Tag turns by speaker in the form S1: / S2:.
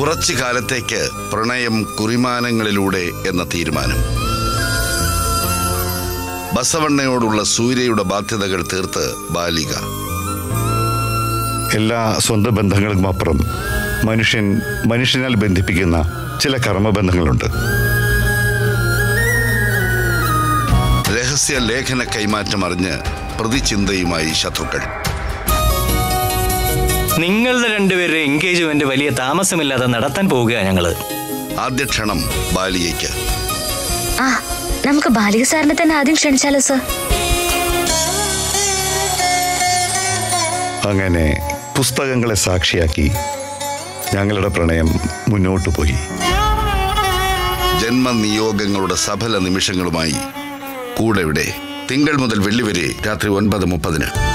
S1: കുറച്ചു കാലത്തേക്ക് പ്രണയം കുറിമാനങ്ങളിലൂടെ എന്ന തീരുമാനം ബസവണ്ണയോടുള്ള സൂര്യയുടെ ബാധ്യതകൾ തീർത്ത് ബാലിക
S2: എല്ലാ സ്വന്തം ബന്ധങ്ങൾക്കും അപ്പുറം മനുഷ്യൻ മനുഷ്യനാൽ ബന്ധിപ്പിക്കുന്ന ചില കർമ്മബന്ധങ്ങളുണ്ട്
S1: രഹസ്യ ലേഖന കൈമാറ്റം അറിഞ്ഞ് പ്രതിചിന്തയുമായി ശത്രുക്കൾ
S3: നിങ്ങളുടെ രണ്ടുപേരുടെ എൻഗേജ്മെന്റ് വലിയ താമസമില്ലാതെ നടത്താൻ പോവുക ഞങ്ങള്
S1: ആദ്യ ക്ഷണം ബാലിയയ്ക്ക്
S4: ആ നമുക്ക് ബാലിക സാറിനെ തന്നെ ആദ്യം ക്ഷണിച്ചാലോ സർ
S2: അങ്ങനെ പുസ്തകങ്ങളെ സാക്ഷിയാക്കി ഞങ്ങളുടെ പ്രണയം മുന്നോട്ടു പോയി
S1: ജന്മനിയോഗങ്ങളുടെ സഫല നിമിഷങ്ങളുമായി കൂടെ ഇവിടെ തിങ്കൾ മുതൽ വെള്ളി വരെ രാത്രി ഒൻപത് മുപ്പതിന്